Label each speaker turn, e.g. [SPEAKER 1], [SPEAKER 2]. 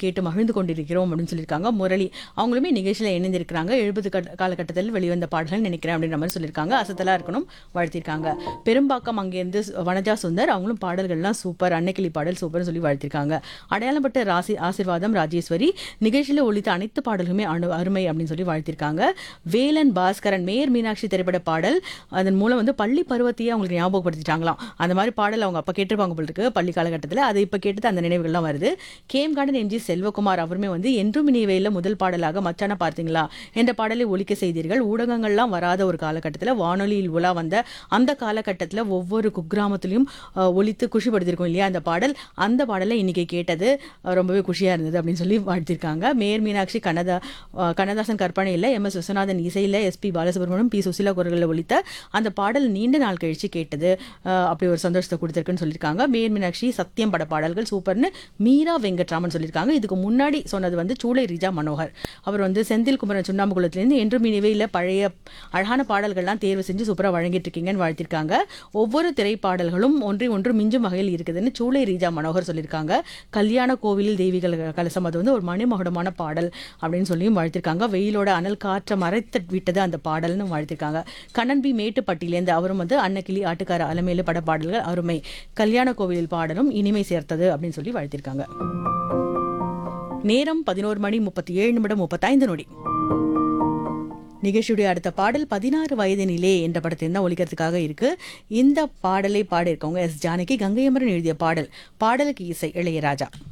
[SPEAKER 1] கேட்டு மகிழ்ந்து கொண்டிருக்கிறோம் அப்படின்னு சொல்லியிருக்காங்க முரளி அவங்களுமே நிகழ்ச்சியில் இணைந்திருக்கிறாங்க எழுபது காலகட்டத்தில் வெளிவந்த பாடல்கள் நினைக்கிறேன் அப்படின்ற மாதிரி சொல்லியிருக்காங்க அசத்தலா இருக்கணும் வாழ்த்திருக்காங்க பெரும்பாக்கம் அங்கேருந்து வனஜா சுந்தர் அவங்களும் பாடல்கள்லாம் சூப்பர் அன்னைக்கிளி பாடல் சூப்பர்னு சொல்லி வாழ்த்திருக்காங்க அடையாளப்பட்ட ராசி ஆசிர்வாதம் ராஜேஸ்வரி நிகழ்ச்சியில் ஒழித்த அனைத்து பாடல்களுமே அணு அருமை அப்படின்னு சொல்லி வாழ்த்திருக்காங்க வேலன் பாஸ்கரன் மேயர் மீனாட்சி திரைப்பட பாடல் அதன் மூலம் வந்து பள்ளி பருவத்தையே அவங்களுக்கு ஞாபகப்படுத்திட்டாங்களாம் அந்த மாதிரி பாடல் அவங்க அப்போ கேட்டிருப்பாங்க போல இருக்கு பள்ளி காலகட்டத்தில் அது இப்போ கேட்டது அந்த நினைவுகள்லாம் வருது கேம் கார்டன் எம்ஜி செல்வகுமார் அவருமே வந்து என்றும் இனிவையில் முதல் பாடலாக மச்சான பார்த்தீங்களா என்ற பாடலை ஒலிக்க செய்தீர்கள் ஊடகங்கள்லாம் வராத ஒரு காலகட்டத்தில் வானொலியில் உலா வந்த அந்த காலகட்டத்தில் ஒவ்வொரு குக்கிராமத்திலையும் அஹ், ஒலித்து குஷிப்படுத்திருக்கோம் இல்லையா அந்த பாடல் அந்த பாடலை இன்னைக்கு கேட்டது அஹ், ரொம்பவே குஷியாக இருந்தது அப்படின்னு சொல்லி வாழ்த்திருக்காங்க மேயர் மீனாட்சி கனதா அஹ், கண்ணதாசன் கற்பனையில் எம் எஸ் விஸ்வநாதன் இசையில் எஸ்பி பாலசுப்ரமணியம் பி சுசிலா குரல்களில் ஒலித்த அந்த பாடல் நீண்ட நாள் கழிச்சு கேட்டது அஹ், அப்படி ஒரு சந்தோஷத்தை கொடுத்துருக்குன்னு சொல்லியிருக்காங்க மேயர் மீனாட்சி சத்தியம் பட பாடல்கள் சூப்பர்னு மீரா வெங்கட்ராமன் சொல்லியிருக்காங்க இதுக்கு முன்னாடி சொன்னது வந்து சூளை ரிஜா மனோகர் அவர் வந்து செந்தில் குமரன் சுண்ணாம்புக்குளத்துலேருந்து என்றும் இனிவையில் பழைய அழகான பாடல்கள்லாம் தேர்வு செஞ்சு சூப்பராக வழங்கிட்டு இருக்கீங்கன்னு வாழ்த்திருக்காங்க ஒவ்வொரு திரைப்பாடல்களும் ஒன்றை ஒன்று மிஞ்சும் வகையில் இருக்குதுன்னு சூளை ரீஜா மனோகர் சொல்லியிருக்காங்க கல்யாண கோவிலில் தெய்வீகள் கலசம் அது வந்து ஒரு மணிமகுடமான பாடல் அப்படின்னு சொல்லியும் வாழ்த்திருக்காங்க வெயிலோட அனல் காற்றை மறைத்து விட்டது அந்த பாடல்னு வாழ்த்திருக்காங்க கண்ணன் பி மேட்டுப்பட்டியிலேருந்து அவரும் வந்து அன்னக்கிளி ஆட்டுக்கார அலமேலு பட பாடல்கள் அருமை கல்யாண கோவிலில் பாடலும் இனிமை சேர்த்தது அப்படின்னு சொல்லி வாழ்த்திருக்காங்க நேரம் பதினோரு மணி முப்பத்தி ஏழு நிமிடம் முப்பத்தைந்து நொடி நிகழ்ச்சியுடைய அடுத்த பாடல் பதினாறு வயதினிலே என்ற படத்தில் தான் ஒழிக்கிறதுக்காக இருக்கு இந்த பாடலை பாடியிருக்கவங்க எஸ் ஜானகி கங்கையமரன் எழுதிய பாடல் பாடலுக்கு இசை இளையராஜா